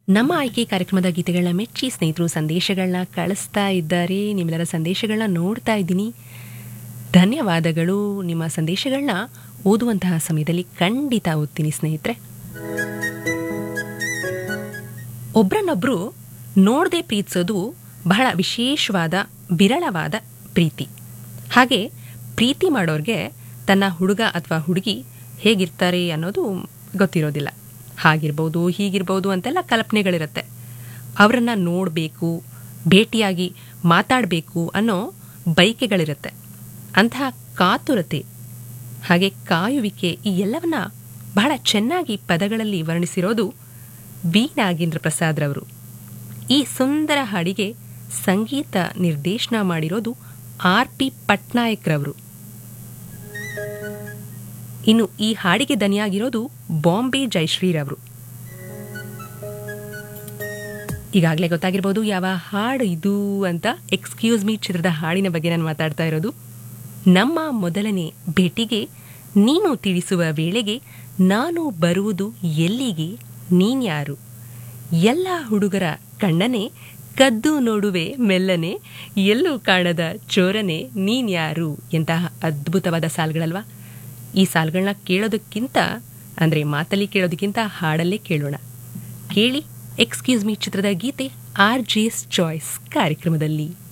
ನಮ್ಮ ಆಯ್ಕೆ ಕಾರ್ಯಕ್ರಮದ ಗೀತೆಗಳನ್ನ ಮೆಚ್ಚಿ ಸ್ನೇಹಿತರು ಸಂದೇಶಗಳನ್ನ ಕಳಿಸ್ತಾ ಇದ್ದಾರೆ ನಿಮ್ಮೆಲ್ಲರ ಸಂದೇಶಗಳನ್ನ ನೋಡ್ತಾ ಇದ್ದೀನಿ ಧನ್ಯವಾದಗಳು ನಿಮ್ಮ ಸಂದೇಶಗಳನ್ನ ಓದುವಂತಹ ಸಮಯದಲ್ಲಿ ಖಂಡಿತ ಓದ್ತೀನಿ ಸ್ನೇಹಿತರೆ ಒಬ್ರನ್ನೊಬ್ರು ನೋಡದೆ ಪ್ರೀತಿಸೋದು ಬಹಳ ವಿಶೇಷವಾದ ವಿರಳವಾದ ಪ್ರೀತಿ ಹಾಗೆ ಪ್ರೀತಿ ಮಾಡೋರಿಗೆ ತನ್ನ ಹುಡುಗ ಅಥವಾ ಹುಡುಗಿ ಹೇಗಿರ್ತಾರೆ ಅನ್ನೋದು ಗೊತ್ತಿರೋದಿಲ್ಲ ಹಾಗಿರ್ಬೋದು ಹೀಗಿರ್ಬೋದು ಅಂತೆಲ್ಲ ಕಲ್ಪನೆಗಳಿರುತ್ತೆ ಅವರನ್ನ ನೋಡಬೇಕು ಭೇಟಿಯಾಗಿ ಮಾತಾಡಬೇಕು ಅನ್ನೋ ಬಯಕೆಗಳಿರುತ್ತೆ ಅಂತಹ ಕಾತುರತೆ ಹಾಗೆ ಕಾಯುವಿಕೆ ಈ ಎಲ್ಲವನ್ನ ಬಹಳ ಚೆನ್ನಾಗಿ ಪದಗಳಲ್ಲಿ ವರ್ಣಿಸಿರೋದು ಬಿ ನಾಗೇಂದ್ರ ಪ್ರಸಾದ್ರವರು ಈ ಸುಂದರ ಹಾಡಿಗೆ ಸಂಗೀತ ನಿರ್ದೇಶನ ಮಾಡಿರೋದು ಆರ್ ಪಿ ಪಟ್ನಾಯಕ್ರವರು ಇನ್ನು ಈ ಹಾಡಿಗೆ ದನಿಯಾಗಿರೋದು ಬಾಂಬೆ ಜಯಶ್ರೀರವರು ಈಗಾಗಲೇ ಗೊತ್ತಾಗಿರ್ಬೋದು ಯಾವ ಹಾಡು ಇದು ಅಂತ ಎಕ್ಸ್ಕ್ಯೂಸ್ ಮೀ ಚಿತ್ರದ ಹಾಡಿನ ಬಗ್ಗೆ ನಾನು ಮಾತಾಡ್ತಾ ಇರೋದು ನಮ್ಮ ಮೊದಲನೇ ಭೇಟಿಗೆ ನೀನು ತಿಳಿಸುವ ವೇಳೆಗೆ ನಾನು ಬರುವುದು ಎಲ್ಲಿಗೆ ನೀನ್ಯಾರು ಎಲ್ಲ ಹುಡುಗರ ಕಣ್ಣನೆ ಕದ್ದು ನೋಡುವೆ ಮೆಲ್ಲನೆ ಎಲ್ಲೂ ಕಾಣದ ಚೋರನೆ ನೀನ್ಯಾರು ಎಂತಹ ಅದ್ಭುತವಾದ ಸಾಲುಗಳಲ್ವಾ ಈ ಸಾಲುಗಳನ್ನ ಕೇಳೋದಕ್ಕಿಂತ ಅಂದರೆ ಮಾತಲ್ಲಿ ಕೇಳೋದಕ್ಕಿಂತ ಹಾಡಲ್ಲೇ ಕೇಳೋಣ ಕೇಳಿ ಎಕ್ಸ್ಕ್ಯೂಸ್ ಮೀ ಚಿತ್ರದ ಗೀತೆ ಆರ್ ಜಿ ಎಸ್ ಚಾಯ್ಸ್ ಕಾರ್ಯಕ್ರಮದಲ್ಲಿ